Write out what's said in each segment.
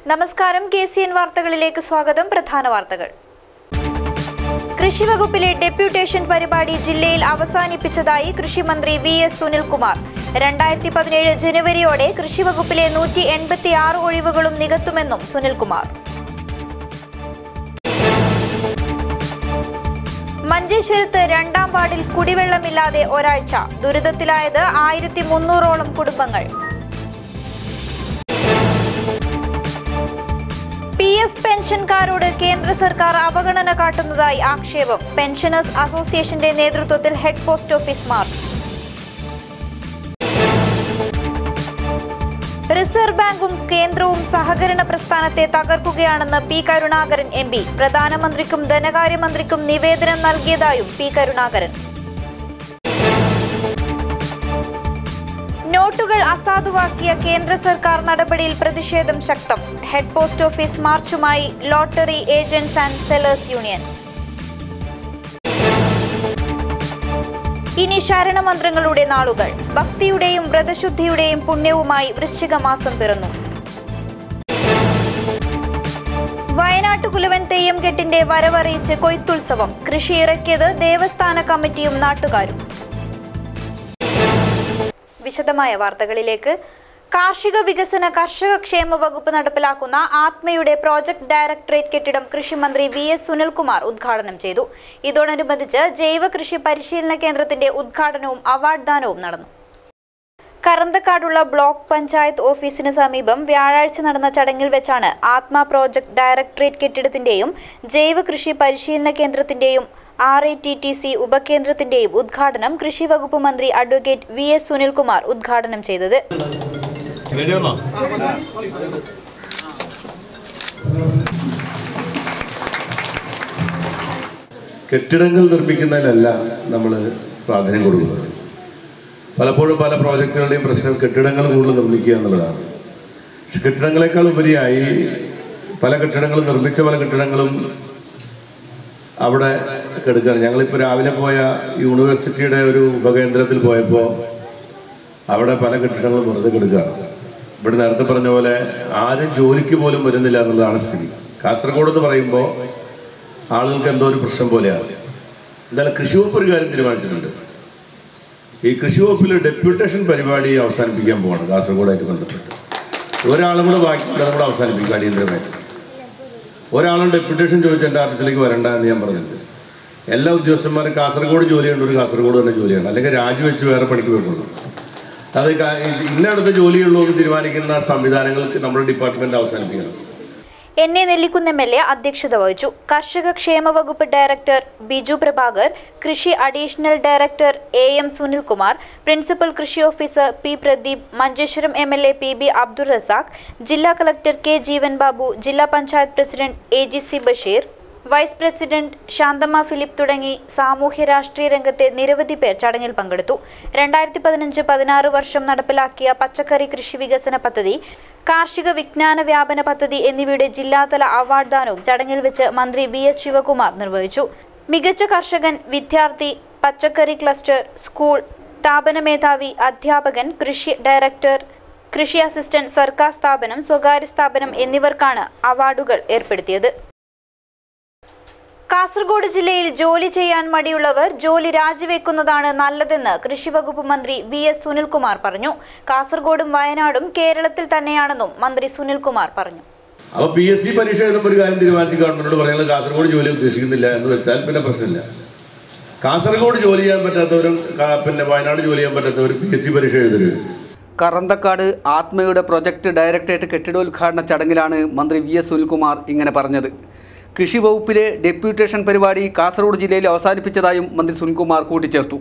നമസ്കാരം K C N വാർത്തകളിലേക്ക് സ്വാഗതം പ്രധാന വാർത്തകൾ കൃഷി വകുപ്പിലെ ഡെപ്യൂട്ടേഷൻ പരിപാടി ജില്ലയിൽ അവസാനിപ്പിച്ചതായി കൃഷിമന്ത്രി വി എസ് സുനിൽകുമാർ രണ്ടായിരത്തി പതിനേഴ് ജനുവരിയോടെ കൃഷി വകുപ്പിലെ നൂറ്റി എൺപത്തി ആറ് ഒഴിവുകളും നികത്തുമെന്നും സുനിൽകുമാർ മഞ്ചേശ്വരത്ത് രണ്ടാം വാർഡിൽ കുടിവെള്ളമില്ലാതെ ഒരാഴ്ച ദുരിതത്തിലായത് ആയിരത്തി മുന്നൂറോളം കുടുംബങ്ങൾ പി എഫ് പെൻഷൻകാരോട് കേന്ദ്ര സർക്കാർ അവഗണന കാട്ടുന്നതായി ആക്ഷേപം പെൻഷനേഴ്സ് അസോസിയേഷന്റെ നേതൃത്വത്തിൽ head post office march reserve ബാങ്കും കേന്ദ്രവും സഹകരണ പ്രസ്ഥാനത്തെ തകർക്കുകയാണെന്ന് പി കരുണാകരൻ എം പി പ്രധാനമന്ത്രിക്കും ധനകാര്യമന്ത്രിക്കും നിവേദനം നൽകിയതായും പി കരുണാകരൻ നോട്ടുകൾ അസാധുവാക്കിയ കേന്ദ്ര സർക്കാർ നടപടിയിൽ പ്രതിഷേധം ശക്തം ഹെഡ് പോസ്റ്റ് ഓഫീസ് മാർച്ചുമായി lottery agents and sellers union ഇനി ശരണമന്ത്രങ്ങളുടെ നാളുകൾ ഭക്തിയുടെയും വ്രതശുദ്ധിയുടെയും പുണ്യവുമായി വൃശ്ചിക മാസം പിറന്നു വയനാട്ടുകുലവൻ തെയ്യംകെട്ടിന്റെ വരവറിയിച്ച് കൊയ്ത്തുത്സവം കൃഷി ഇറക്കിയത് ദേവസ്ഥാന കമ്മിറ്റിയും നാട്ടുകാരും വിശദമായ വാർത്തകളിലേക്ക് കാർഷിക വികസന കർഷക ക്ഷേമ വകുപ്പ് നടപ്പിലാക്കുന്ന ആത്മയുടെ പ്രോജക്ട് ഡയറക്ടറേറ്റ് കെട്ടിടം കൃഷിമന്ത്രി വി എസ് സുനിൽകുമാർ ഉദ്ഘാടനം ചെയ്തു ഇതോടനുബന്ധിച്ച് ജൈവ കൃഷി പരിശീലന കേന്ദ്രത്തിന്റെ ഉദ്ഘാടനവും അവാർഡ് ദാനവും നടന്നു കറന്തക്കാടുള്ള ബ്ലോക്ക് പഞ്ചായത്ത് ഓഫീസിന് സമീപം വ്യാഴാഴ്ച നടന്ന ചടങ്ങിൽ വെച്ചാണ് ആത്മ പ്രോജക്ട് ഡയറക്ടറേറ്റ് കെട്ടിടത്തിന്റെയും ജൈവ കൃഷി പരിശീലന കേന്ദ്രത്തിന്റെയും R A T T C ഉപകേന്ദ്രത്തിന്റെയും ഉദ്ഘാടനം കൃഷി വകുപ്പ് മന്ത്രി അഡ്വക്കേറ്റ് വി എസ് സുനിൽകുമാർ ഉദ്ഘാടനം ചെയ്തത് റെഡിയാണോ കെട്ടിടങ്ങൾ നിർമ്മിക്കുന്നതിലല്ല നമ്മൾ പ്രാധാന്യം കൊടുക്കുന്നത് പലപ്പോഴും പല പ്രോജക്റ്റുകളുടെയും പ്രശ്നം കെട്ടിടങ്ങൾ കൂടുതൽ നിർമ്മിക്കുക എന്നുള്ളതാണ് പക്ഷെ കെട്ടിടങ്ങളെക്കാൾ ഉപരിയായി പല കെട്ടിടങ്ങളും നിർമ്മിച്ച പല കെട്ടിടങ്ങളും അവിടെ കെടുക്കുകയാണ് ഞങ്ങളിപ്പോൾ രാവിലെ പോയ യൂണിവേഴ്സിറ്റിയുടെ ഒരു ഉപകേന്ദ്രത്തിൽ പോയപ്പോൾ അവിടെ പല കെട്ടിടങ്ങളും വെറുതെ കിടക്കുകയാണ് ഇവിടെ നേരത്തെ പറഞ്ഞ പോലെ ആരും ജോലിക്ക് പോലും വരുന്നില്ല എന്നുള്ളതാണ് സ്ഥിതി കാസർഗോഡ് എന്ന് പറയുമ്പോൾ ആളുകൾക്ക് എന്തോ ഒരു പ്രശ്നം പോലെയാണ് എന്തായാലും കൃഷി വകുപ്പ് ഒരു കാര്യം തീരുമാനിച്ചിട്ടുണ്ട് ഈ കൃഷി വകുപ്പിൽ ഡെപ്യൂട്ടേഷൻ പരിപാടി അവസാനിപ്പിക്കാൻ പോവാണ് കാസർഗോഡായിട്ട് ബന്ധപ്പെട്ട് ഒരാളും കൂടെ ബാക്കിയുണ്ട് അതും കൂടെ അവസാനിപ്പിക്കും അടിയന്തരമായിട്ട് ഒരാളും ഡെപ്യൂട്ടേഷൻ ചോദിച്ച് എൻ്റെ ഓഫീസിലേക്ക് വരണ്ട എന്ന് ഞാൻ പറഞ്ഞിട്ടുണ്ട് എല്ലാ ഉദ്യോഗസ്ഥന്മാരും കാസർഗോഡ് ജോലിയുണ്ട് ഒരു കാസർഗോഡ് തന്നെ ജോലിയാണ് അല്ലെങ്കിൽ രാജിവെച്ച് വേറെ പണിക്ക് പോയിട്ടുള്ളൂ അത് ക- ഇന്നടുത്ത് ജോലിയുള്ളൂ എന്ന് തീരുമാനിക്കുന്ന സംവിധാനങ്ങൾക്ക് നമ്മുടെ ഡിപ്പാർട്ട്മെന്റ് അവസാനിപ്പിക്കണം N A Nellikkunnu M L A അധ്യക്ഷത വഹിച്ചു കർഷക ക്ഷേമ വകുപ്പ് ഡയറക്ടർ ബിജു പ്രഭാകർ കൃഷി additional director A M Sunilkumar principal കൃഷി officer P Pradeep Manjeshwaram M L A P B Abdul Razak ജില്ലാ കളക്ടർ കെ ജീവൻ ബാബു ജില്ലാ panchayat president A G C Basheer vice president Shanthamma Philip തുടങ്ങി സാമൂഹ്യ രാഷ്ട്രീയ രംഗത്തെ നിരവധി പേർ ചടങ്ങിൽ പങ്കെടുത്തു രണ്ടായിരത്തി പതിനഞ്ച് പതിനാറ് വർഷം നടപ്പിലാക്കിയ പച്ചക്കറി കൃഷി വികസന പദ്ധതി കാർഷിക വിജ്ഞാന വ്യാപന പദ്ധതി എന്നിവയുടെ ജില്ലാതല അവാർഡ് ദാനവും ചടങ്ങിൽ വെച്ച് മന്ത്രി വി എസ് ശിവകുമാർ നിർവഹിച്ചു മികച്ച കർഷകൻ വിദ്യാർത്ഥി പച്ചക്കറി ക്ലസ്റ്റർ സ്കൂൾ സ്ഥാപന മേധാവി അധ്യാപകൻ കൃഷി ഡയറക്ടർ കൃഷി അസിസ്റ്റന്റ് സർക്കാർ സ്ഥാപനം സ്വകാര്യ സ്ഥാപനം എന്നിവർക്കാണ് അവാർഡുകൾ ഏർപ്പെടുത്തിയത് കാസർഗോഡ് ജില്ലയിൽ ജോലി ചെയ്യാൻ മടിയുള്ളവർ ജോലി രാജിവെക്കുന്നതാണ് നല്ലതെന്ന് കൃഷിവകുപ്പ് മന്ത്രി വി എസ് സുനിൽകുമാർ പറഞ്ഞു കാസർഗോഡും വയനാടും കേരളത്തിൽ തന്നെയാണെന്നും മന്ത്രി സുനിൽകുമാർ പറഞ്ഞു അപ്പൊ പി എസ് സി പരീക്ഷ എഴുതുമ്പോൾ ഒരു കാര്യം തീരുമാനിച്ച് ഗവൺമെന്റിനോട് പറയുന്നത് കാസർഗോഡ് ജോലി ഉദ്ദേശിക്കുന്നില്ല എന്ന് വെച്ചാൽ പിന്നെ പ്രശ്നമില്ല കാസർഗോഡ് ജോലി ചെയ്യാൻ പറ്റാത്തവരും കാ- പിന്നെ വയനാട് ജോലി ചെയ്യാൻ പറ്റാത്തവരും പി എസ് സി പരീക്ഷ എഴുതരുത് കറന്തക്കാട് ആത്മയുടെ പ്രൊജക്ട് ഡയറക്ടറേറ്റ് കെട്ടിടോദ്ഘാടന ചടങ്ങിലാണ് മന്ത്രി വി എസ് സുനിൽകുമാർ ഇങ്ങനെ പറഞ്ഞത് കൃഷി വകുപ്പിലെ ഡെപ്യൂട്ടേഷൻ പരിപാടി കാസർഗോഡ് ജില്ലയിൽ അവസാനിപ്പിച്ചതായും മന്ത്രി സുനിൽകുമാർ കൂട്ടിച്ചേർത്തു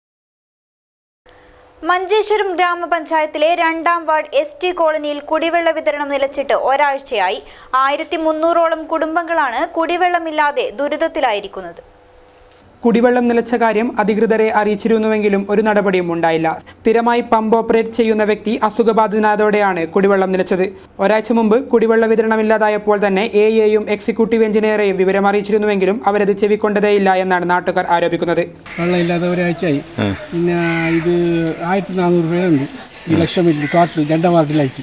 മഞ്ചേശ്വരം ഗ്രാമപഞ്ചായത്തിലെ രണ്ടാം വാർഡ് എസ് ടി കോളനിയിൽ കുടിവെള്ള വിതരണം നിലച്ചിട്ട് ഒരാഴ്ചയായി ആയിരത്തി മുന്നൂറോളം കുടുംബങ്ങളാണ് കുടിവെള്ളമില്ലാതെ ദുരിതത്തിലായിരിക്കുന്നത് കുടിവെള്ളം നിലച്ച കാര്യം അധികൃതരെ അറിയിച്ചിരുന്നുവെങ്കിലും ഒരു നടപടിയും ഉണ്ടായില്ല സ്ഥിരമായി പമ്പ് ഓപ്പറേറ്റ് ചെയ്യുന്ന വ്യക്തി അസുഖബാധിതനായതോടെയാണ് കുടിവെള്ളം നിലച്ചത് ഒരാഴ്ച മുമ്പ് കുടിവെള്ള വിതരണമില്ലാതായപ്പോൾ തന്നെ എ എയും എക്സിക്യൂട്ടീവ് എഞ്ചിനീയറെയും വിവരം അറിയിച്ചിരുന്നുവെങ്കിലും അവരത് ചെവിക്കൊണ്ടതേയില്ല എന്നാണ് നാട്ടുകാർ ആരോപിക്കുന്നത് വെള്ളമില്ലാതെ ഒരാഴ്ചയായി പിന്നെ ഇത് ആയിരത്തി നാനൂറ് പേരുണ്ട് ഈ ലക്ഷം വീട്ടിൽ ടോട്ടൽ രണ്ട് വാർഡിലായിട്ട്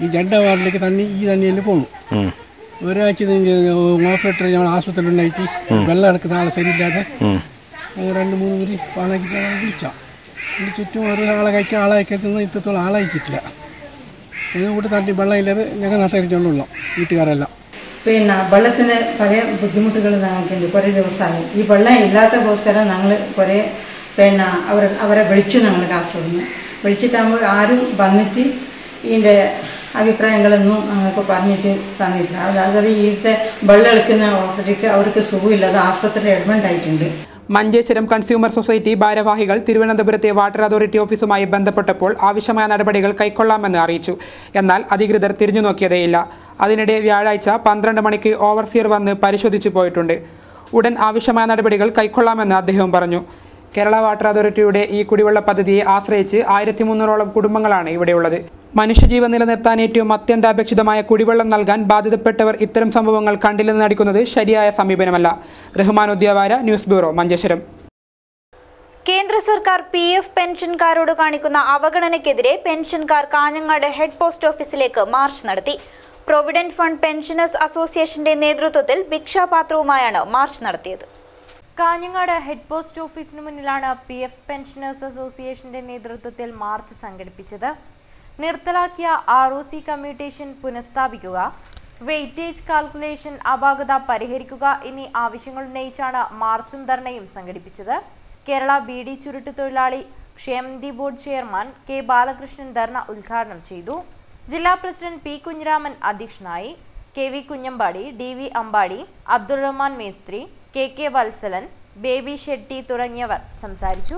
ഈ രണ്ട് വാർഡിലേക്ക് തണ്ണി ഈ തണ്ണി തന്നെ പോണു ഒരാഴ്ച ഹോസ്പിറ്റൽ ഞങ്ങൾ ആശുപത്രിയിൽ ഉണ്ടായിട്ട് വെള്ളം എടുക്കുന്ന ആളെ ശരിയില്ലാതെ ഞങ്ങൾ രണ്ട് മൂന്ന് പേര് പാലാക്കി വിളിച്ച ഇതിന് ചുറ്റും ഒരു ആളെ കഴിക്കാൻ ആളെ അയക്കത്തുനിന്ന് ഇത്രത്തോളം ആളെ അയച്ചിട്ടില്ല ഇത് കൂട്ടി തട്ടി വെള്ളം ഇല്ലാതെ ഞങ്ങൾ നട്ടരിച്ചോണ്ടുള്ള വീട്ടുകാരെല്ലാം പിന്നെ വെള്ളത്തിന് പല ബുദ്ധിമുട്ടുകൾ ഞങ്ങൾക്കുണ്ട് കുറേ ദിവസമായി ഈ വെള്ളം ഇല്ലാത്ത അവസരം ഞങ്ങൾ കുറേ പിന്നെ അവർ അവരെ വിളിച്ചു ഞങ്ങൾ കാസർഗോഡ് നിന്ന് വിളിച്ചിട്ടാകുമ്പോൾ ആരും വന്നിട്ട് ഇതിൻ്റെ അഭിപ്രായങ്ങളൊന്നും ഞങ്ങൾക്ക് പറഞ്ഞിട്ട് തന്നിട്ടില്ല അതായത് ഇവിടുത്തെ വെള്ളം എടുക്കുന്ന ഓർഡർക്ക് അവർക്ക് സുഖമില്ലാതെ ആസ്പത്രിയിൽ അഡ്മിറ്റ് ആയിട്ടുണ്ട് മഞ്ചേശ്വരം കൺസ്യൂമർ സൊസൈറ്റി ഭാരവാഹികൾ തിരുവനന്തപുരത്തെ വാട്ടർ അതോറിറ്റി ഓഫീസുമായി ബന്ധപ്പെട്ടപ്പോൾ ആവശ്യമായ നടപടികൾ കൈക്കൊള്ളാമെന്ന് അറിയിച്ചു എന്നാൽ അധികൃതർ തിരിഞ്ഞു നോക്കിയതേയില്ല അതിനിടെ വ്യാഴാഴ്ച പന്ത്രണ്ട് മണിക്ക് ഓവർസിയർ വന്ന് പരിശോധിച്ചു പോയിട്ടുണ്ട് ഉടൻ ആവശ്യമായ നടപടികൾ കൈക്കൊള്ളാമെന്ന് അദ്ദേഹം പറഞ്ഞു കേരള വാട്ടർ അതോറിറ്റിയുടെ ഈ കുടിവെള്ള പദ്ധതിയെ ആശ്രയിച്ച് ആയിരത്തി മുന്നൂറോളം കുടുംബങ്ങളാണ് ഇവിടെയുള്ളത് മനുഷ്യജീവൻ നിലനിർത്താൻ ഏറ്റവും അത്യന്താപേക്ഷിതമായ കുടിവെള്ളം നൽകാൻ ബാധിതപ്പെട്ടവർ ഇത്തരം സംഭവങ്ങൾ കണ്ടില്ലെന്ന് നടിക്കുന്നത് ശരിയായ സമീപനമല്ല റഹ്മാൻ ഉദ്യാവാര ന്യൂസ് ബ്യൂറോ മഞ്ചേശ്വരം കേന്ദ്ര സർക്കാർ പി എഫ് പെൻഷൻകാരോട് കാണിക്കുന്ന അവഗണനയ്ക്കെതിരെ പെൻഷൻകാർ കാഞ്ഞങ്ങാട് ഹെഡ് പോസ്റ്റ് ഓഫീസിലേക്ക് മാർച്ച് നടത്തി പ്രൊവിഡന്റ് ഫണ്ട് പെൻഷനേഴ്സ് അസോസിയേഷന്റെ നേതൃത്വത്തിൽ ഭിക്ഷാപാത്രവുമായാണ് മാർച്ച് നടത്തിയത് കാഞ്ഞങ്ങാട് ഹെഡ് പോസ്റ്റ് ഓഫീസിന് മുന്നിലാണ് പി എഫ് പെൻഷനേഴ്സ് അസോസിയേഷന്റെ നേതൃത്വത്തിൽ മാർച്ച് സംഘടിപ്പിച്ചത് നിർത്തലാക്കിയ ആർ ഒ സി കമ്മ്യൂട്ടേഷൻ പുനഃസ്ഥാപിക്കുക വെയിറ്റേജ് കാൽക്കുലേഷൻ അപാകത പരിഹരിക്കുക എന്നീ ആവശ്യങ്ങൾ ഉന്നയിച്ചാണ് മാർച്ചും ധർണയും സംഘടിപ്പിച്ചത് കേരള ബി ഡി ചുരുട്ട് തൊഴിലാളി ക്ഷേമനിധി board chairman K Balakrishnan dharna ഉദ്ഘാടനം ചെയ്തു ജില്ലാ പ്രസിഡന്റ് പി കുഞ്ഞിരാമൻ അധ്യക്ഷനായി K V Kunhambadi D V Ambadi Abdul Rahman മേസ്ത്രി കെ കെ വത്സലൻ ബേബി ഷെട്ടി തുടങ്ങിയവർ സംസാരിച്ചു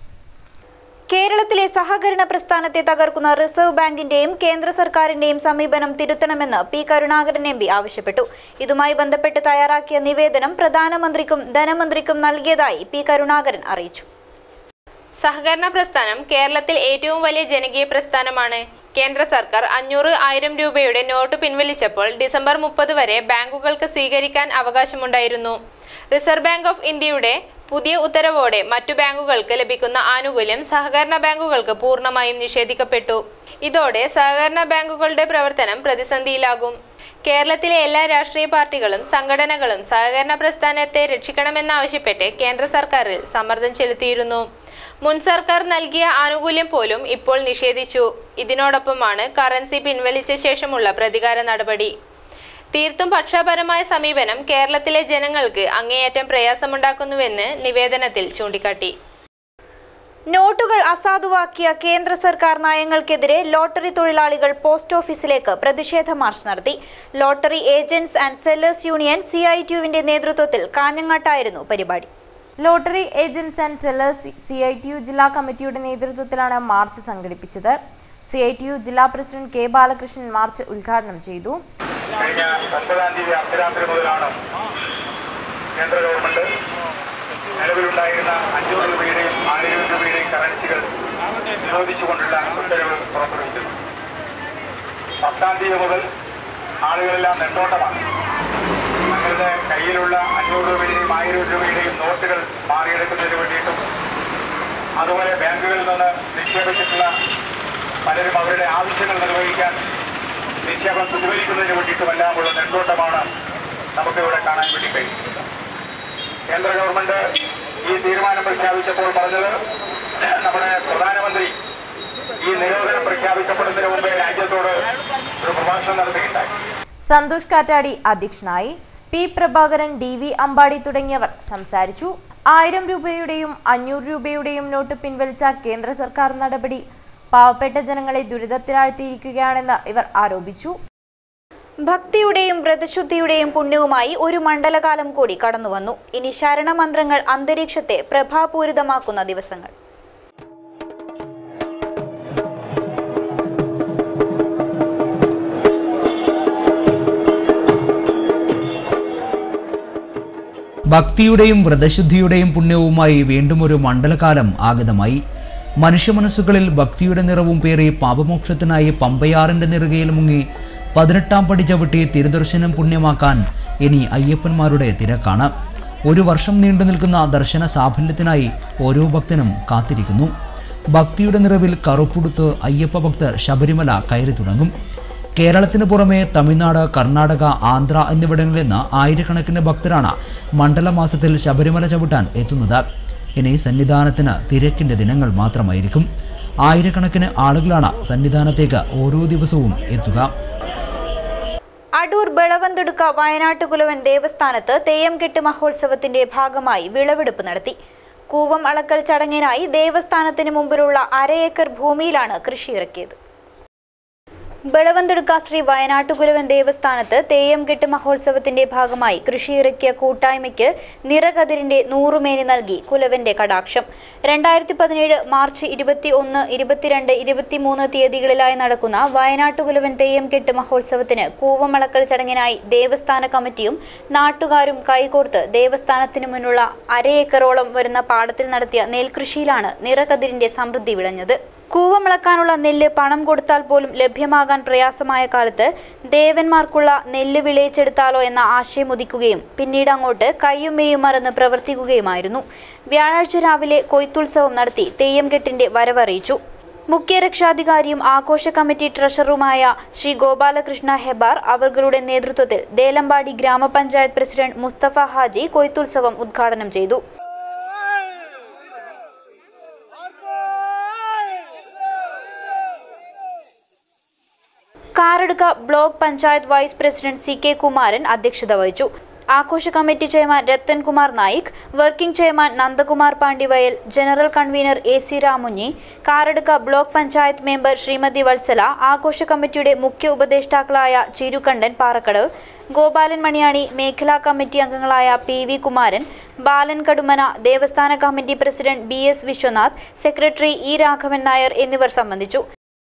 കേരളത്തിലെ സഹകരണ പ്രസ്ഥാനത്തെ തകർക്കുന്ന റിസർവ് ബാങ്കിന്റെയും കേന്ദ്ര സർക്കാരിന്റെയും സമീപനം തിരുത്തണമെന്ന് പി കരുണാകരൻ എം പി ആവശ്യപ്പെട്ടു ഇതുമായി ബന്ധപ്പെട്ട് തയ്യാറാക്കിയ നിവേദനം പ്രധാനമന്ത്രിക്കും ധനമന്ത്രിക്കും നൽകിയതായി പി കരുണാകരൻ അറിയിച്ചു സഹകരണ പ്രസ്ഥാനം കേരളത്തിൽ ഏറ്റവും വലിയ ജനകീയ പ്രസ്ഥാനമാണ് കേന്ദ്ര സർക്കാർ അഞ്ഞൂറ് ആയിരം രൂപയുടെ നോട്ട് പിൻവലിച്ചപ്പോൾ ഡിസംബർ മുപ്പത് വരെ ബാങ്കുകൾക്ക് സ്വീകരിക്കാൻ അവകാശമുണ്ടായിരുന്നു റിസർവ് ബാങ്ക് ഓഫ് ഇന്ത്യയുടെ പുതിയ ഉത്തരവോടെ മറ്റു ബാങ്കുകൾക്ക് ലഭിക്കുന്ന ആനുകൂല്യം സഹകരണ ബാങ്കുകൾക്ക് പൂർണ്ണമായും നിഷേധിക്കപ്പെട്ടു ഇതോടെ സഹകരണ ബാങ്കുകളുടെ പ്രവർത്തനം പ്രതിസന്ധിയിലാകും കേരളത്തിലെ എല്ലാ രാഷ്ട്രീയ പാർട്ടികളും സംഘടനകളും സഹകരണ പ്രസ്ഥാനത്തെ രക്ഷിക്കണമെന്നാവശ്യപ്പെട്ട് കേന്ദ്ര സർക്കാരിൽ സമ്മർദ്ദം ചെലുത്തിയിരുന്നു മുൻ സർക്കാർ നൽകിയ ആനുകൂല്യം പോലും ഇപ്പോൾ നിഷേധിച്ചു ഇതിനോടൊപ്പമാണ് കറൻസി പിൻവലിച്ച ശേഷമുള്ള പ്രതികാര നടപടി തീർത്തും പക്ഷാപരമായ സമീപനം കേരളത്തിലെ ജനങ്ങൾക്ക് അങ്ങേയറ്റം പ്രയാസമുണ്ടാക്കുന്നുവെന്ന് നിവേദനത്തിൽ ചൂണ്ടിക്കാട്ടി നോട്ടുകൾ അസാധുവാക്കിയ കേന്ദ്ര സർക്കാർ നയങ്ങൾക്കെതിരെ ലോട്ടറി തൊഴിലാളികൾ പോസ്റ്റ് ഓഫീസിലേക്ക് പ്രതിഷേധ മാർച്ച് നടത്തി lottery agents and sellers union C I ടിയുവിന്റെ നേതൃത്വത്തിൽ കാഞ്ഞങ്ങാട്ടായിരുന്നു പരിപാടി lottery agents and sellers C I T U ജില്ലാ കമ്മിറ്റിയുടെ നേതൃത്വത്തിലാണ് മാർച്ച് സംഘടിപ്പിച്ചത് സി ഐ ടി യു ജില്ലാ പ്രസിഡന്റ് കെ ബാലകൃഷ്ണൻ മാർച്ച് ഉദ്ഘാടനം ചെയ്തു കഴിഞ്ഞ ഒമ്പതാം തീയതി അർദ്ധരാത്രി മുതലാണ് കേന്ദ്ര ഗവൺമെന്റ് നിലവിലുണ്ടായിരുന്ന അഞ്ഞൂറ് രൂപയുടെയും ആയിരം രൂപയുടെയും കറൻസികൾ നിരോധിച്ചുകൊണ്ടുള്ള ഉത്തരവ് പുറപ്പെടുവിച്ചത് പത്താം തീയതി മുതൽ ആളുകളെല്ലാം നെട്ടോട്ടമാണ് തങ്ങളുടെ കയ്യിലുള്ള അഞ്ഞൂറ് രൂപയുടെയും ആയിരം രൂപയുടെയും നോട്ടുകൾ മാറിയെടുക്കുന്നതിന് വേണ്ടിയിട്ടും അതുപോലെ ബാങ്കുകളിൽ നിന്ന് നിക്ഷേപിച്ചിട്ടുള്ള പലരും അവരുടെ ആവശ്യങ്ങൾ നിർവഹിക്കാൻ നിക്ഷേപം പിൻവലിക്കുന്നതിന് വേണ്ടിയിട്ടുമെല്ലാമുള്ള നെട്ടോട്ടമാണ് നമുക്കിവിടെ കാണാൻ വേണ്ടി കഴിയും കേന്ദ്ര ഗവൺമെന്റ് ഈ തീരുമാനം പ്രഖ്യാപിച്ചപ്പോൾ പറഞ്ഞത് നമ്മുടെ പ്രധാനമന്ത്രി ഈ നിരോധനം പ്രഖ്യാപിക്കപ്പെടുന്നതിന് മുമ്പേ രാജ്യത്തോട് ഒരു പ്രഭാഷണം നടത്തുകയുണ്ടായി സന്തോഷ് കാറ്റാടി അധ്യക്ഷനായി P Prabhakaran D V Ambadi തുടങ്ങിയവർ സംസാരിച്ചു ആയിരം രൂപയുടെയും അഞ്ഞൂറ് രൂപയുടെയും നോട്ട് പിൻവലിച്ച കേന്ദ്ര സർക്കാർ നടപടി പാവപ്പെട്ട ജനങ്ങളെ ദുരിതത്തിലാഴ്ത്തിയിരിക്കുകയാണെന്ന് ഇവർ ആരോപിച്ചു ഭക്തിയുടെയും വ്രതശുദ്ധിയുടെയും പുണ്യവുമായി ഒരു മണ്ഡലകാലം കൂടി കടന്നുവന്നു ഇനി ശരണമന്ത്രങ്ങൾ അന്തരീക്ഷത്തെ പ്രഭാപൂരിതമാക്കുന്ന ദിവസങ്ങൾ ഭക്തിയുടെയും വ്രതശുദ്ധിയുടെയും പുണ്യവുമായി വീണ്ടും ഒരു മണ്ഡലകാലം ആഗതമായി മനുഷ്യമനസ്സുകളിൽ ഭക്തിയുടെ നിറവും പേറി പാപമോക്ഷത്തിനായി പമ്പയാറിന്റെ നെറുകയിൽ മുങ്ങി പതിനെട്ടാം പടി ചവിട്ടി തിരുദർശനം പുണ്യമാക്കാൻ ഇനി അയ്യപ്പന്മാരുടെ തിരക്കാണ് ഒരു വർഷം നീണ്ടു നിൽക്കുന്ന ദർശന സാഫല്യത്തിനായി ഓരോ ഭക്തനും കാത്തിരിക്കുന്നു ഭക്തിയുടെ നിറവിൽ കറുപ്പുടുത്ത് അയ്യപ്പ ഭക്തർ ശബരിമല കയറി തുടങ്ങും കേരളത്തിന് പുറമെ തമിഴ്നാട് കർണാടക ആന്ധ്ര എന്നിവിടങ്ങളിൽ നിന്ന് ആയിരക്കണക്കിന് ഭക്തരാണ് മണ്ഡലമാസത്തിൽ ശബരിമല ചവിട്ടാൻ എത്തുന്നത് ഇനി സന്നിധാനത്തിന് തിരക്കിൻ്റെ ദിനങ്ങൾ മാത്രമായിരിക്കും ആയിരക്കണക്കിന് ആളുകളാണ് സന്നിധാനത്തേക്ക് ഓരോ ദിവസവും എത്തുക അടൂർ ബളവന്തെടുക്ക വയനാട്ടുകുലവൻ ദേവസ്ഥാനത്ത് തെയ്യം കെട്ട് മഹോത്സവത്തിന്റെ ഭാഗമായി വിളവെടുപ്പ് നടത്തി കൂവം അളക്കൽ ചടങ്ങിനായി ദേവസ്ഥാനത്തിന് മുമ്പിലുള്ള അര ഏക്കർ ഭൂമിയിലാണ് കൃഷി ഇറക്കിയത് ബളവന്തെടുക്ക ശ്രീ വയനാട്ടുകുലവൻ ദേവസ്ഥാനത്ത് തെയ്യം കെട്ട് മഹോത്സവത്തിന്റെ ഭാഗമായി കൃഷിയിറക്കിയ കൂട്ടായ്മയ്ക്ക് നിറകതിരിന്റെ നൂറുമേനി നൽകി കുലവന്റെ കടാക്ഷം രണ്ടായിരത്തി പതിനേഴ് മാർച്ച് ഇരുപത്തി ഒന്ന് ഇരുപത്തിരണ്ട് ഇരുപത്തിമൂന്ന് തീയതികളിലായി നടക്കുന്ന വയനാട്ടുകുലവൻ തെയ്യം കെട്ട് മഹോത്സവത്തിന് കൂവമളക്കൽ ചടങ്ങിനായി ദേവസ്ഥാന കമ്മിറ്റിയും നാട്ടുകാരും കൈകോർത്ത് ദേവസ്ഥാനത്തിന് മുന്നുള്ള അര ഏക്കറോളം വരുന്ന പാടത്തിൽ നടത്തിയ നെൽകൃഷിയിലാണ് നിറകതിരിന്റെ സമൃദ്ധി വിളഞ്ഞത് കൂവമിളക്കാനുള്ള നെല്ല് പണം കൊടുത്താൽ പോലും ലഭ്യമാകാൻ പ്രയാസമായ കാലത്ത് ദേവന്മാർക്കുള്ള നെല്ല് വിളയിച്ചെടുത്താലോ എന്ന ആശയം ഉദിക്കുകയും പിന്നീട് അങ്ങോട്ട് കയ്യും മെയ്യും മറന്ന് പ്രവർത്തിക്കുകയുമായിരുന്നു വ്യാഴാഴ്ച രാവിലെ കൊയ്ത്തുത്സവം നടത്തി തെയ്യം കെട്ടിന്റെ വരവറിയിച്ചു മുഖ്യ രക്ഷാധികാരിയും ആഘോഷ കമ്മിറ്റി ട്രഷററുമായ ശ്രീ ഗോപാലകൃഷ്ണ ഹെബാർ അവരുടെ നേതൃത്വത്തിൽ ദേലമ്പാടി ഗ്രാമപഞ്ചായത്ത് പ്രസിഡന്റ് മുസ്തഫ ഹാജി കൊയ്ത്തുത്സവം ഉദ്ഘാടനം ചെയ്തു Karadukka block panchayat vice president C K Kumaran അധ്യക്ഷത വഹിച്ചു ആഘോഷ committee chairman Rathan Kumar Naik working chairman Nandakumar Pandivayal general convener A C Ramunji Karadukka block panchayat member Shrimati Valsala ആഘോഷ കമ്മിറ്റിയുടെ മുഖ്യ ഉപദേഷ്ടാക്കളായ ചിരുകണ്ഠൻ പാറക്കടവ് ഗോപാലൻ മണിയാണി മേഖലാ കമ്മിറ്റി അംഗങ്ങളായ പി വി കുമാരൻ ബാലൻ കടുമന ദേവസ്ഥാന committee president B S Vishwanath secretary E Raghavan Nair എന്നിവർ സംബന്ധിച്ചു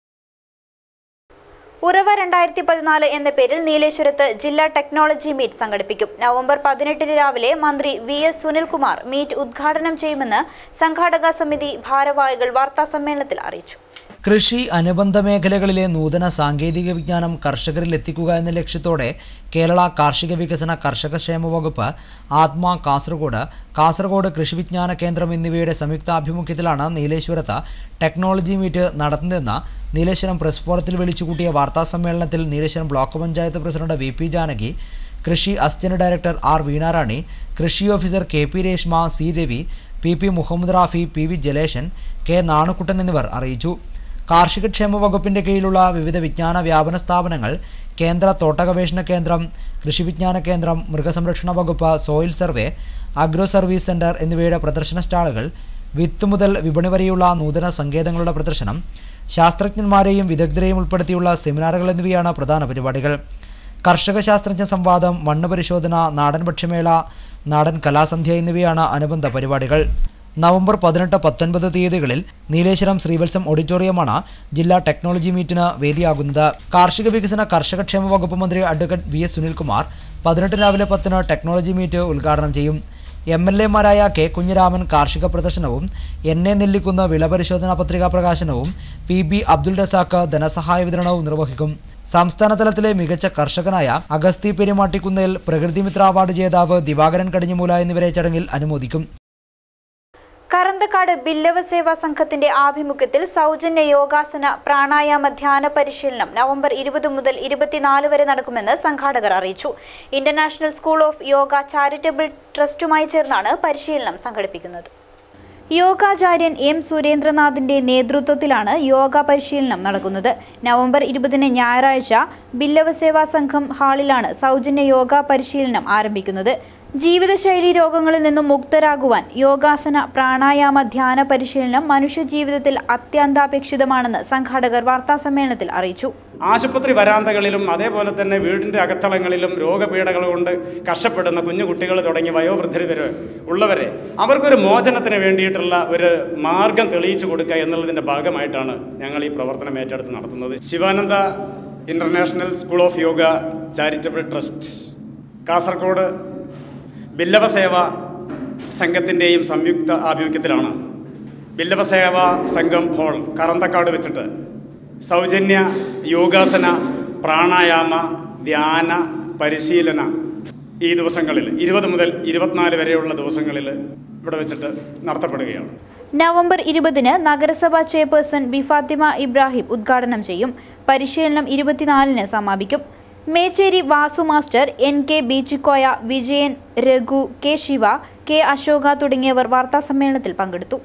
ഉറവ രണ്ടായിരത്തി പതിനാല് എന്ന പേരിൽ നീലേശ്വരത്ത് ജില്ലാ ടെക്നോളജി മീറ്റ് സംഘടിപ്പിക്കും നവംബർ പതിനെട്ടിന് രാവിലെ മന്ത്രി വി എസ് സുനിൽകുമാർ മീറ്റ് ഉദ്ഘാടനം ചെയ്യുമെന്ന് സംഘാടക സമിതി ഭാരവാഹികൾ വാർത്താസമ്മേളനത്തിൽ അറിയിച്ചു കൃഷി അനുബന്ധ മേഖലകളിലെ നൂതന സാങ്കേതിക വിജ്ഞാനം കർഷകരിൽ എത്തിക്കുക എന്ന ലക്ഷ്യത്തോടെ കേരള കാർഷിക വികസന കർഷക ക്ഷേമ വകുപ്പ് ആത്മ കാസർഗോഡ് കാസർഗോഡ് കൃഷി വിജ്ഞാന കേന്ദ്രം എന്നിവയുടെ സംയുക്താഭിമുഖ്യത്തിലാണ് നീലേശ്വരത്ത് ടെക്നോളജി മീറ്റ് നടത്തുന്നതെന്ന് നീലേശ്വരം പ്രസ് ഫോറത്തിൽ വിളിച്ചുകൂട്ടിയ വാർത്താ സമ്മേളനത്തിൽ Nileshwaram block panchayat president V P Janaki കൃഷി അസിസ്റ്റന്റ് ഡയറക്ടർ ആർ വീണാറാണി കൃഷി officer K P Reshma C Ravi P P Muhammad Rafi P V Jaleshan K Nanukuttan എന്നിവർ അറിയിച്ചു കാർഷിക ക്ഷേമ വകുപ്പിന്റെ കീഴിലുള്ള വിവിധ വിജ്ഞാന വ്യാപന സ്ഥാപനങ്ങൾ കേന്ദ്ര തോട്ട ഗവേഷണ കേന്ദ്രം കൃഷി വിജ്ഞാന കേന്ദ്രം മൃഗസംരക്ഷണ വകുപ്പ് soil survey agro service centre എന്നിവയുടെ പ്രദർശന സ്റ്റാളുകൾ വിത്ത് മുതൽ വിപണി വരെയുള്ള നൂതന സങ്കേതങ്ങളുടെ പ്രദർശനം ശാസ്ത്രജ്ഞന്മാരെയും വിദഗ്ധരെയും ഉൾപ്പെടുത്തിയുള്ള സെമിനാറുകൾ എന്നിവയാണ് പ്രധാന പരിപാടികൾ കർഷക ശാസ്ത്രജ്ഞ സംവാദം മണ്ണ് പരിശോധന നാടൻ ഭക്ഷ്യമേള നാടൻ കലാസന്ധ്യ എന്നിവയാണ് അനുബന്ധ പരിപാടികൾ നവംബർ പതിനെട്ട് പത്തൊൻപത് തീയതികളിൽ നീലേശ്വരം ശ്രീവത്സം ഓഡിറ്റോറിയമാണ് ജില്ലാ ടെക്നോളജി മീറ്റിന് വേദിയാകുന്നത് കാർഷിക വികസന കർഷക ക്ഷേമ വകുപ്പ് മന്ത്രി അഡ്വക്കേറ്റ് വി എസ് സുനിൽകുമാർ പതിനെട്ട് രാവിലെ പത്തിന് ടെക്നോളജി മീറ്റ് ഉദ്ഘാടനം ചെയ്യും എം എൽ എമാരായ കെ കുഞ്ഞിരാമൻ കാർഷിക പ്രദർശനവും എൻ എ നെല്ലിക്കുന്ന് വിളപരിശോധനാ പത്രികാ പ്രകാശനവും പി ബി അബ്ദുൾ റസാഖ് ധനസഹായ വിതരണവും നിർവഹിക്കും സംസ്ഥാന തലത്തിലെ മികച്ച കർഷകനായ അഗസ്തി പെരുമാട്ടിക്കുന്നേൽ പ്രകൃതിമിത്ര അവാർഡ് ജേതാവ് ദിവാകരൻ കടിഞ്ഞുമൂല എന്നിവരെ ചടങ്ങിൽ അനുമോദിക്കും കറന്തക്കാട് ബില്ലവ സേവാ സംഘത്തിന്റെ ആഭിമുഖ്യത്തിൽ സൗജന്യ യോഗാസന പ്രാണായാമ ധ്യാന പരിശീലനം നവംബർ ഇരുപത് മുതൽ ഇരുപത്തിനാല് വരെ നടക്കുമെന്ന് സംഘാടകർ അറിയിച്ചു international school of yoga charitable ട്രസ്റ്റുമായി ചേർന്നാണ് പരിശീലനം സംഘടിപ്പിക്കുന്നത് യോഗാചാര്യൻ എം സുരേന്ദ്രനാഥിന്റെ നേതൃത്വത്തിലാണ് യോഗ പരിശീലനം നടക്കുന്നത് നവംബർ ഇരുപതിന് ഞായറാഴ്ച ബില്ലവ സേവാ സംഘം ഹാളിലാണ് സൗജന്യ യോഗ പരിശീലനം ആരംഭിക്കുന്നത് ജീവിതശൈലി രോഗങ്ങളിൽ നിന്നും മുക്തരാകുവാൻ യോഗാസന പ്രാണായാമ ധ്യാന പരിശീലനം മനുഷ്യജീവിതത്തിൽ അത്യന്താപേക്ഷിതമാണെന്ന് സംഘാടകർ വാർത്താസമ്മേളനത്തിൽ അറിയിച്ചു ആശുപത്രി വരാന്തകളിലും അതേപോലെ തന്നെ വീടിൻ്റെ അകത്തളങ്ങളിലും രോഗപീഠകൾ കൊണ്ട് കഷ്ടപ്പെടുന്ന കുഞ്ഞു കുട്ടികൾ തുടങ്ങി വയോവൃദ്ധർ വരെ ഉള്ളവരെ അവർക്കൊരു മോചനത്തിന് വേണ്ടിയിട്ടുള്ള ഒരു മാർഗം തെളിയിച്ചു കൊടുക്കുക എന്നുള്ളതിൻ്റെ ഭാഗമായിട്ടാണ് ഞങ്ങൾ ഈ പ്രവർത്തനം ഏറ്റെടുത്ത് നടത്തുന്നത് Sivananda international school of yoga charitable trust Kasaragod Billava സേവ സംഘത്തിൻ്റെയും സംയുക്ത ആഭിമുഖ്യത്തിലാണ് ബില്ലവ സേവ സംഘം ഹോൾ കറന്തക്കാട് വെച്ചിട്ട് സൗജന്യ യോഗാസന പ്രാണായാമ ധ്യാന പരിശീലന ഈ ദിവസങ്ങളിൽ ഇരുപത് മുതൽ ഇരുപത്തിനാല് വരെയുള്ള ദിവസങ്ങളിൽ ഇവിടെ വെച്ചിട്ട് നടത്തപ്പെടുകയാണ് നവംബർ ഇരുപതിന് നഗരസഭാ ചെയർപേഴ്സൺ ബി ഫാത്തിമ ഇബ്രാഹിം ഉദ്ഘാടനം ചെയ്യും പരിശീലനം ഇരുപത്തിനാലിന് സമാപിക്കും Mecheri Vasu master N K Beechikoya Vijayan Raghu K Shiva K Ashoka തുടങ്ങിയവർ വാർത്താസമ്മേളനത്തിൽ പങ്കെടുത്തു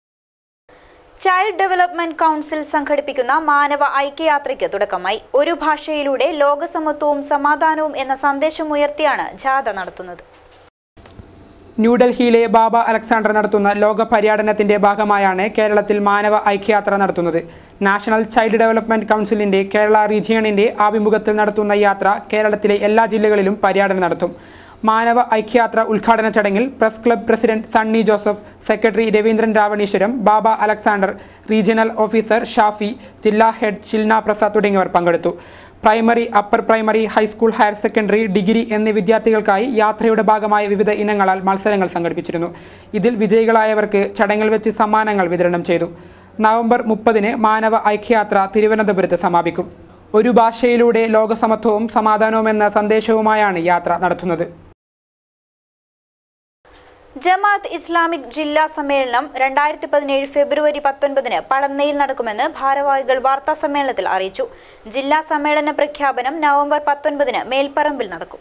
ചൈൽഡ് ഡെവലപ്മെന്റ് കൗൺസിൽ സംഘടിപ്പിക്കുന്ന മാനവ ഐക്യയാത്രയ്ക്ക് തുടക്കമായി ഒരു ഭാഷയിലൂടെ ലോകസമത്വവും സമാധാനവും എന്ന സന്ദേശമുയർത്തിയാണ് ജാഥ നടത്തുന്നത് ന്യൂഡൽഹിയിലെ ബാബ അലക്സാണ്ടർ നടത്തുന്ന ലോക പര്യടനത്തിന്റെ ഭാഗമായാണ് കേരളത്തിൽ മാനവ ഐക്യയാത്ര നടത്തുന്നത് നാഷണൽ ചൈൽഡ് ഡെവലപ്മെന്റ് കൗൺസിലിന്റെ കേരള റീജിയണിന്റെ ആഭിമുഖ്യത്തിൽ നടത്തുന്ന യാത്ര കേരളത്തിലെ എല്ലാ ജില്ലകളിലും പര്യടനം നടത്തും മാനവ ഐക്യയാത്ര ഉദ്ഘാടന ചടങ്ങിൽ press club president Sunny Joseph secretary Raveendran Ravaneeswaram Baba Alexander regional officer Shafi ജില്ലാ ഹെഡ് ഷിൽന പ്രസാദ് തുടങ്ങിയവർ പങ്കെടുത്തു primary upper primary high school higher secondary degree എന്നീ വിദ്യാർത്ഥികൾക്കായി യാത്രയുടെ ഭാഗമായ വിവിധ ഇനങ്ങളാൽ മത്സരങ്ങൾ സംഘടിപ്പിച്ചിരുന്നു ഇതിൽ വിജയികളായവർക്ക് ചടങ്ങിൽ വെച്ച് സമ്മാനങ്ങൾ വിതരണം ചെയ്തു നവംബർ മുപ്പതിന് മാനവ ഐക്യയാത്ര തിരുവനന്തപുരത്ത് സമാപിക്കും ഒരു ഭാഷയിലൂടെ ലോകസമത്വവും സമാധാനവും എന്ന സന്ദേശവുമായാണ് യാത്ര നടത്തുന്നത് ജമാഅത്ത് ഇസ്ലാമിക് ജില്ലാ സമ്മേളനം രണ്ടായിരത്തി പതിനേഴ് ഫെബ്രുവരി പത്തൊൻപതിന് പടന്നയിൽ നടക്കുമെന്ന് ഭാരവാഹികൾ വാർത്താ സമ്മേളനത്തിൽ അറിയിച്ചു ജില്ലാ സമ്മേളന പ്രഖ്യാപനം നവംബർ പത്തൊൻപതിന് മേൽപ്പറമ്പിൽ നടക്കും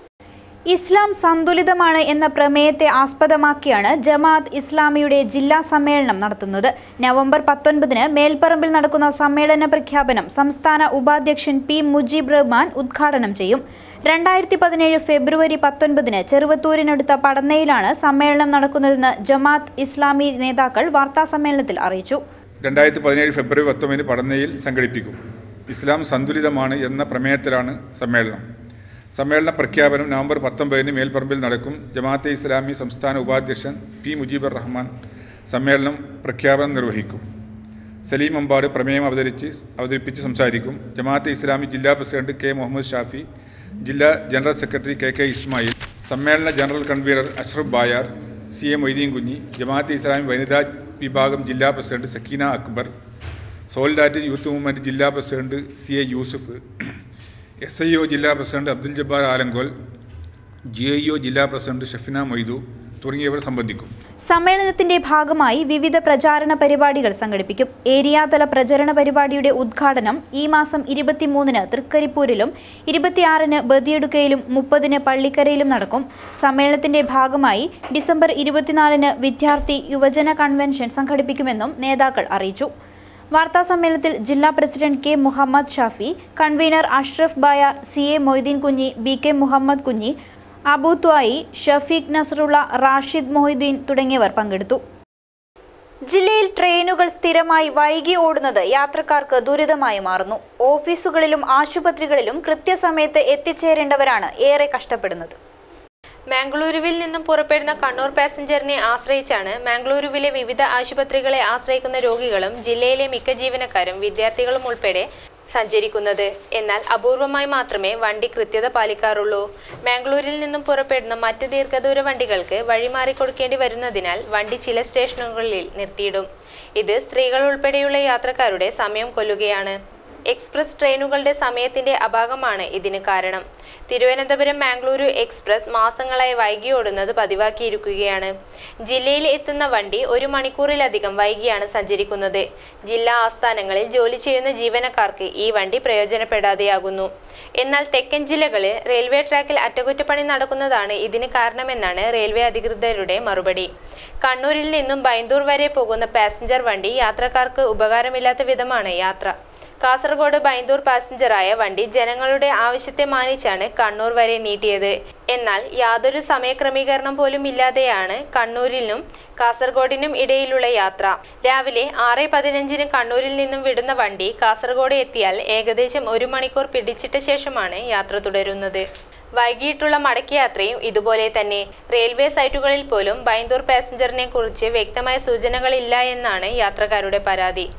ഇസ്ലാം സന്തുലിതമാണ് എന്ന പ്രമേയത്തെ ആസ്പദമാക്കിയാണ് ജമാഅത്ത് ഇസ്ലാമിയുടെ ജില്ലാ സമ്മേളനം നടത്തുന്നത് നവംബർ പത്തൊൻപതിന് മേൽപ്പറമ്പിൽ നടക്കുന്ന സമ്മേളന പ്രഖ്യാപനം സംസ്ഥാന ഉപാധ്യക്ഷൻ പി മുജീബ് റഹ്മാൻ ഉദ്ഘാടനം ചെയ്യും രണ്ടായിരത്തി പതിനേഴ് ഫെബ്രുവരി പത്തൊൻപതിന് ചെറുവത്തൂരിനടുത്ത പടന്നയിലാണ് സമ്മേളനം നടക്കുന്നതെന്ന് ജമാഅത്ത് ഇസ്ലാമി നേതാക്കൾ വാർത്താസമ്മേളനത്തിൽ അറിയിച്ചു രണ്ടായിരത്തി പതിനേഴ് ഫെബ്രുവരി പത്തൊമ്പതിന് പടന്നയിൽ സംഘടിപ്പിക്കും ഇസ്ലാം സന്തുലിതമാണ് എന്ന പ്രമേയത്തിലാണ് സമ്മേളനം സമ്മേളന പ്രഖ്യാപനം നവംബർ പത്തൊമ്പതിന് മേൽപ്പറമ്പിൽ നടക്കും ജമാഅത്തെ ഇസ്ലാമി സംസ്ഥാന ഉപാധ്യക്ഷൻ പി മുജീബർ റഹ്മാൻ സമ്മേളനം പ്രഖ്യാപനം നിർവഹിക്കും സലീം അമ്പാട് പ്രമേയം അവതരിച്ച് അവതരിപ്പിച്ച് സംസാരിക്കും ജമാഅത്തെ ഇസ്ലാമി ജില്ലാ പ്രസിഡന്റ് കെ മുഹമ്മദ് ഷാഫി ജില്ലാ general secretary K K Ismail സമ്മേളന general convener Ashraf Bayar C A Moideen Kunhi Jamaat Islami വനിതാ വിഭാഗം ജില്ലാ president Sakeena Akbar Solidarity Youth Movement ജില്ലാ president C A Yusuf S I O ജില്ലാ president Abdul Jabbar Alankol G I O ജില്ലാ പ്രസിഡന്റ് ഷഫിന മൊയ്തു തുടങ്ങിയവർ സംബന്ധിക്കും സമ്മേളനത്തിന്റെ ഭാഗമായി വിവിധ പ്രചാരണ പരിപാടികൾ സംഘടിപ്പിക്കും ഏരിയാതല പ്രചരണ പരിപാടിയുടെ ഉദ്ഘാടനം ഈ മാസം ഇരുപത്തിമൂന്നിന് തൃക്കരിപ്പൂരിലും ഇരുപത്തിയാറിന് ബദിയടുക്കയിലും മുപ്പതിന് പള്ളിക്കരയിലും നടക്കും സമ്മേളനത്തിന്റെ ഭാഗമായി ഡിസംബർ ഇരുപത്തിനാലിന് വിദ്യാർത്ഥി യുവജന കൺവെൻഷൻ സംഘടിപ്പിക്കുമെന്നും നേതാക്കൾ അറിയിച്ചു വാർത്താ സമ്മേളനത്തിൽ ജില്ലാ president K Muhammad Shafi convener Ashraf Baya C A Moideen Kunhi B K Muhammad കുഞ്ഞി അബു ത്വായി ഷഫീഖ് നസറുള്ള റാഷിദ് മൊഹിദ്ദീൻ തുടങ്ങിയവർ പങ്കെടുത്തു ജില്ലയിൽ ട്രെയിനുകൾ സ്ഥിരമായി വൈകി ഓടുന്നത് യാത്രക്കാർക്ക് ദുരിതമായി മാറുന്നു ഓഫീസുകളിലും ആശുപത്രികളിലും കൃത്യസമയത്ത് എത്തിച്ചേരേണ്ടവരാണ് ഏറെ കഷ്ടപ്പെടുന്നത് മാംഗ്ലൂരുവിൽ നിന്നും പുറപ്പെടുന്ന കണ്ണൂർ പാസഞ്ചറിനെ ആശ്രയിച്ചാണ് മാംഗ്ലൂരുവിലെ വിവിധ ആശുപത്രികളെ ആശ്രയിക്കുന്ന രോഗികളും ജില്ലയിലെ മിക്ക ജീവനക്കാരും വിദ്യാർത്ഥികളും ഉൾപ്പെടെ സഞ്ചരിക്കുന്നത് എന്നാൽ അപൂർവമായി മാത്രമേ വണ്ടി കൃത്യത പാലിക്കാറുള്ളൂ മാംഗ്ലൂരിൽ നിന്നും പുറപ്പെടുന്ന മറ്റ് ദീർഘദൂര വണ്ടികൾക്ക് വഴിമാറി കൊടുക്കേണ്ടി വരുന്നതിനാൽ വണ്ടി ചില സ്റ്റേഷനുകളിൽ നിർത്തിയിടും ഇത് സ്ത്രീകൾ ഉൾപ്പെടെയുള്ള യാത്രക്കാരുടെ സമയം കൊല്ലുകയാണ് എക്സ്പ്രസ് ട്രെയിനുകളുടെ സമയത്തിന്റെ അഭാഗമാണ് ഇതിന് കാരണം തിരുവനന്തപുരം മാംഗ്ലൂരു എക്സ്പ്രസ് മാസങ്ങളായി വൈകി ഓടുന്നത് പതിവാക്കിയിരിക്കുകയാണ് ജില്ലയിൽ എത്തുന്ന വണ്ടി ഒരു മണിക്കൂറിലധികം വൈകിയാണ് സഞ്ചരിക്കുന്നത് ജില്ലാ ആസ്ഥാനങ്ങളിൽ ജോലി ചെയ്യുന്ന ജീവനക്കാർക്ക് ഈ വണ്ടി പ്രയോജനപ്പെടാതെയാകുന്നു എന്നാൽ തെക്കൻ ജില്ലകളിൽ റെയിൽവേ ട്രാക്കിൽ അറ്റകുറ്റപ്പണി നടക്കുന്നതാണ് ഇതിന് കാരണമെന്നാണ് റെയിൽവേ അധികൃതരുടെ മറുപടി കണ്ണൂരിൽ നിന്നും ബൈന്ദൂർ വരെ പോകുന്ന പാസഞ്ചർ വണ്ടി യാത്രക്കാർക്ക് ഉപകാരമില്ലാത്ത വിധമാണ് യാത്ര കാസർഗോഡ് ബൈന്ദൂർ പാസഞ്ചറായ വണ്ടി ജനങ്ങളുടെ ആവശ്യത്തെ മാനിച്ചാണ് കണ്ണൂർ വരെ നീട്ടിയത് എന്നാൽ യാതൊരു സമയക്രമീകരണം പോലും ഇല്ലാതെയാണ് കണ്ണൂരിനും കാസർഗോഡിനും ഇടയിലുള്ള യാത്ര രാവിലെ ആറ് പതിനഞ്ചിന് കണ്ണൂരിൽ നിന്നും വിടുന്ന വണ്ടി കാസർഗോഡ് എത്തിയാൽ ഏകദേശം ഒരു മണിക്കൂർ പിടിച്ചിട്ട ശേഷമാണ് യാത്ര തുടരുന്നത് വൈകിട്ടുള്ള മടക്കയാത്രയും ഇതുപോലെ തന്നെ റെയിൽവേ സൈറ്റുകളിൽ പോലും ബൈന്ദൂർ പാസഞ്ചറിനെ കുറിച്ച് വ്യക്തമായ സൂചനകളില്ല എന്നാണ് യാത്രക്കാരുടെ പരാതി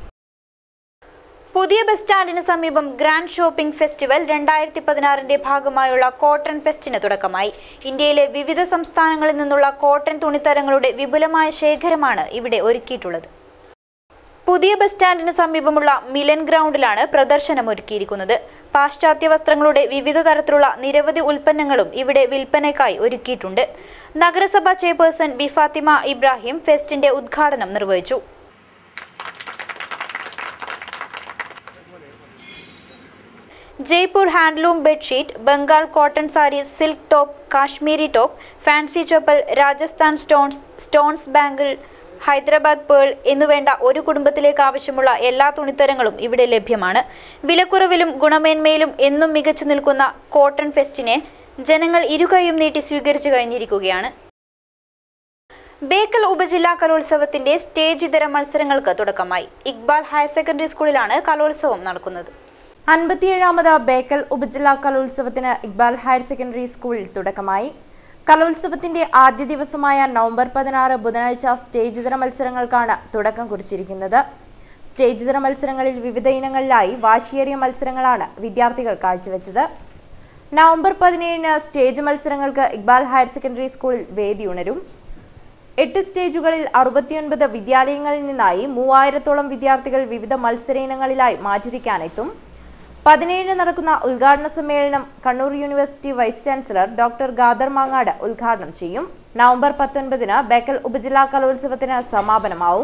പുതിയ ബസ് സ്റ്റാൻഡിന് സമീപം ഗ്രാൻഡ് ഷോപ്പിംഗ് ഫെസ്റ്റിവൽ രണ്ടായിരത്തി പതിനാറിന്റെ ഭാഗമായുള്ള കോട്ടൺ ഫെസ്റ്റിന് തുടക്കമായി ഇന്ത്യയിലെ വിവിധ സംസ്ഥാനങ്ങളിൽ നിന്നുള്ള കോട്ടൺ തുണിത്തരങ്ങളുടെ വിപുലമായ ശേഖരമാണ് ഇവിടെ ഒരുക്കിയിട്ടുള്ളത് പുതിയ ബസ് സ്റ്റാൻഡിന് സമീപമുള്ള മിലൻ ഗ്രൗണ്ടിലാണ് പ്രദർശനം ഒരുക്കിയിരിക്കുന്നത് പാശ്ചാത്യ വസ്ത്രങ്ങളുടെ വിവിധ തരത്തിലുള്ള നിരവധി ഉൽപ്പന്നങ്ങളും ഇവിടെ വിൽപ്പനയ്ക്കായി ഒരുക്കിയിട്ടുണ്ട് നഗരസഭാ ചെയർപേഴ്സൺ ബി ഫാത്തിമ ഇബ്രാഹിം ഫെസ്റ്റിന്റെ ഉദ്ഘാടനം നിർവഹിച്ചു Jaipur handloom bedsheet Bengal cotton sari silk top Kashmiri top fancy chappal Rajasthan stones stones bangle Hyderabad pearl എന്നുവേണ്ട ഒരു കുടുംബത്തിലേക്ക് ആവശ്യമുള്ള എല്ലാ തുണിത്തരങ്ങളും ഇവിടെ ലഭ്യമാണ് വിലക്കുറവിലും ഗുണമേന്മയിലും എന്നും മികച്ചു നിൽക്കുന്ന കോട്ടൺ ഫെസ്റ്റിനെ ജനങ്ങൾ ഇരുകൈയും നീട്ടി സ്വീകരിച്ചു കഴിഞ്ഞിരിക്കുകയാണ് ബേക്കൽ ഉപജില്ലാ കലോത്സവത്തിന്റെ സ്റ്റേജ് ഇതര മത്സരങ്ങൾക്ക് തുടക്കമായി ഇക്ബാൽ ഹയർ സെക്കൻഡറി സ്കൂളിലാണ് കലോത്സവം നടക്കുന്നത് അൻപത്തിയേഴാമത് ബേക്കൽ ഉപജില്ലാ കലോത്സവത്തിന് ഇക്ബാൽ ഹയർ സെക്കൻഡറി സ്കൂളിൽ തുടക്കമായി കലോത്സവത്തിന്റെ ആദ്യ ദിവസമായ നവംബർ പതിനാറ് ബുധനാഴ്ച സ്റ്റേജ് ഇതര മത്സരങ്ങൾക്കാണ് തുടക്കം കുറിച്ചിരിക്കുന്നത് സ്റ്റേജ് ഇതര മത്സരങ്ങളിൽ വിവിധ ഇനങ്ങളിലായി വാശിയേറിയ മത്സരങ്ങളാണ് വിദ്യാർത്ഥികൾ കാഴ്ചവെച്ചത് നവംബർ പതിനേഴിന് സ്റ്റേജ് മത്സരങ്ങൾക്ക് ഇക്ബാൽ ഹയർ സെക്കൻഡറി സ്കൂളിൽ വേദിയുണരും എട്ട് സ്റ്റേജുകളിൽ അറുപത്തിയൊൻപത് വിദ്യാലയങ്ങളിൽ നിന്നായി മൂവായിരത്തോളം വിദ്യാർത്ഥികൾ വിവിധ മത്സര ഇനങ്ങളിലായി മാറ്റുരയ്ക്കാനെത്തും പതിനേഴിന് നടക്കുന്ന ഉദ്ഘാടന സമ്മേളനം Kannur university vice chancellor doctor Khader Mangad ഉദ്ഘാടനം ചെയ്യും നവംബർ പത്തൊൻപതിന് ബേക്കൽ ഉപജില്ലാ കലോത്സവത്തിന് സമാപനമാവും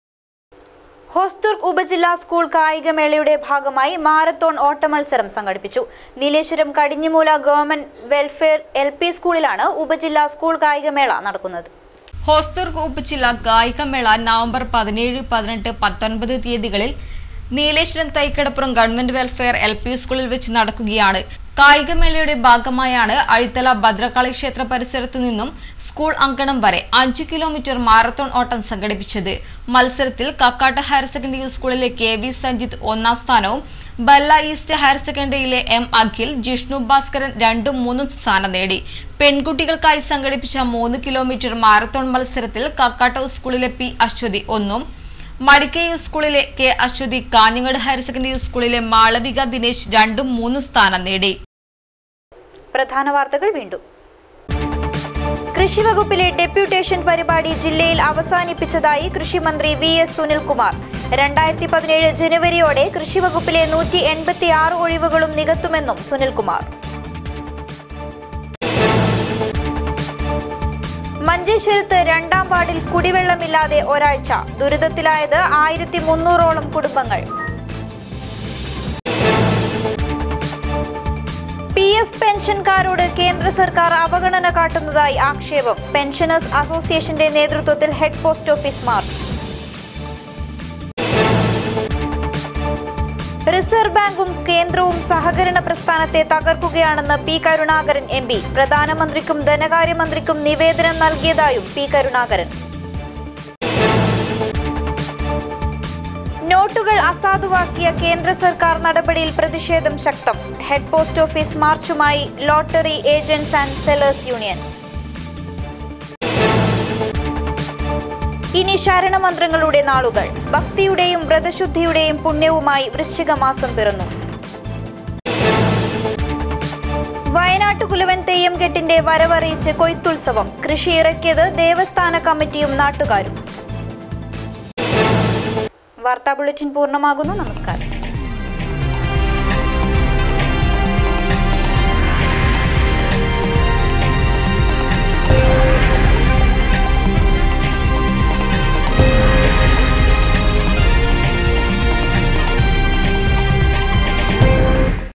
ഹോസ്ദുർഗ് ഉപജില്ലാ സ്കൂൾ കായികമേളയുടെ ഭാഗമായി മാരത്തോൺ ഓട്ട മത്സരം സംഘടിപ്പിച്ചു Nileshwaram Kadinjimoola government welfare L P സ്കൂളിലാണ് ഉപജില്ലാ സ്കൂൾ കായികമേള നടക്കുന്നത് ഹോസ്ദുർഗ് ഉപജില്ല കായികമേള നവംബർ പതിനേഴ് പതിനെട്ട് പത്തൊൻപത് തീയതികളിൽ Nileshwaram Thaikadappuram government welfare L P സ്കൂളിൽ വെച്ച് നടക്കുകയാണ് കായികമേളയുടെ ഭാഗമായാണ് അഴിത്തല ഭദ്രകാളി ക്ഷേത്ര പരിസരത്തു നിന്നും സ്കൂൾ അങ്കണം വരെ അഞ്ചു കിലോമീറ്റർ മാരത്തോൺ ഓട്ടം സംഘടിപ്പിച്ചത് മത്സരത്തിൽ കക്കാട്ട ഹയർ സെക്കൻഡറി സ്കൂളിലെ കെ വി സഞ്ജിത്ത് ഒന്നാം സ്ഥാനവും ബല്ല ഈസ്റ്റ് ഹയർ സെക്കൻഡറിയിലെ എം അഖിൽ ജിഷ്ണു ഭാസ്കരൻ രണ്ടും മൂന്നും സ്ഥാനം നേടി പെൺകുട്ടികൾക്കായി സംഘടിപ്പിച്ച മൂന്ന് കിലോമീറ്റർ മാരത്തോൺ മത്സരത്തിൽ കക്കാട്ട സ്കൂളിലെ പി അശ്വതി ഒന്നും മടിക്കയു സ്കൂളിലെ K Aswathy Kanhangad higher secondary സ്കൂളിലെ മാളവിക ദിനേശ് രണ്ടും മൂന്നും സ്ഥാനം നേടി പ്രധാന വാർത്തകൾ വീണ്ടും കൃഷി വകുപ്പിലെ ഡെപ്യൂട്ടേഷൻ പരിപാടി ജില്ലയിൽ അവസാനിപ്പിച്ചതായി കൃഷിമന്ത്രി വി എസ് സുനിൽകുമാർ രണ്ടായിരത്തി പതിനേഴ് ജനുവരിയോടെ കൃഷി വകുപ്പിലെ നൂറ്റി എൺപത്തി ആറ് ഒഴിവുകളും നികത്തുമെന്നും സുനിൽകുമാർ മഞ്ചേശ്വരത്ത് രണ്ടാം വാർഡിൽ കുടിവെള്ളമില്ലാതെ ഒരാഴ്ച ദുരിതത്തിലായത് ആയിരത്തി മുന്നൂറോളം കുടുംബങ്ങൾ പി എഫ് പെൻഷൻകാരോട് കേന്ദ്ര സർക്കാർ അവഗണന കാട്ടുന്നതായി ആക്ഷേപം പെൻഷനേഴ്സ് അസോസിയേഷന്റെ നേതൃത്വത്തിൽ head post office march reserve ബാങ്കും കേന്ദ്രവും സഹകരണ പ്രസ്ഥാനത്തെ തകർക്കുകയാണെന്ന് പി കരുണാകരൻ എം പി പ്രധാനമന്ത്രിക്കും ധനകാര്യമന്ത്രിക്കും നിവേദനം നൽകിയതായും പി കരുണാകരൻ നോട്ടുകൾ അസാധുവാക്കിയ കേന്ദ്ര സർക്കാർ നടപടിയിൽ പ്രതിഷേധം ശക്തം ഹെഡ് പോസ്റ്റ് ഓഫീസ് മാർച്ചുമായി lottery agents and sellers union ഇനി ശരണമന്ത്രങ്ങളുടെ നാളുകൾ ഭക്തിയുടെയും വ്രതശുദ്ധിയുടെയും പുണ്യവുമായി വൃശ്ചിക മാസം പിറന്നു വയനാട്ടു കുലവൻ തെയ്യംകെട്ടിന്റെ വരവറിയിച്ച് കൊയ്ത്തുത്സവം കൃഷി ഇറക്കിയത് ദേവസ്ഥാന കമ്മിറ്റിയും നാട്ടുകാരും വാർത്താ ബുള്ളറ്റിൻ പൂർണ്ണമാകുന്നു നമസ്കാരം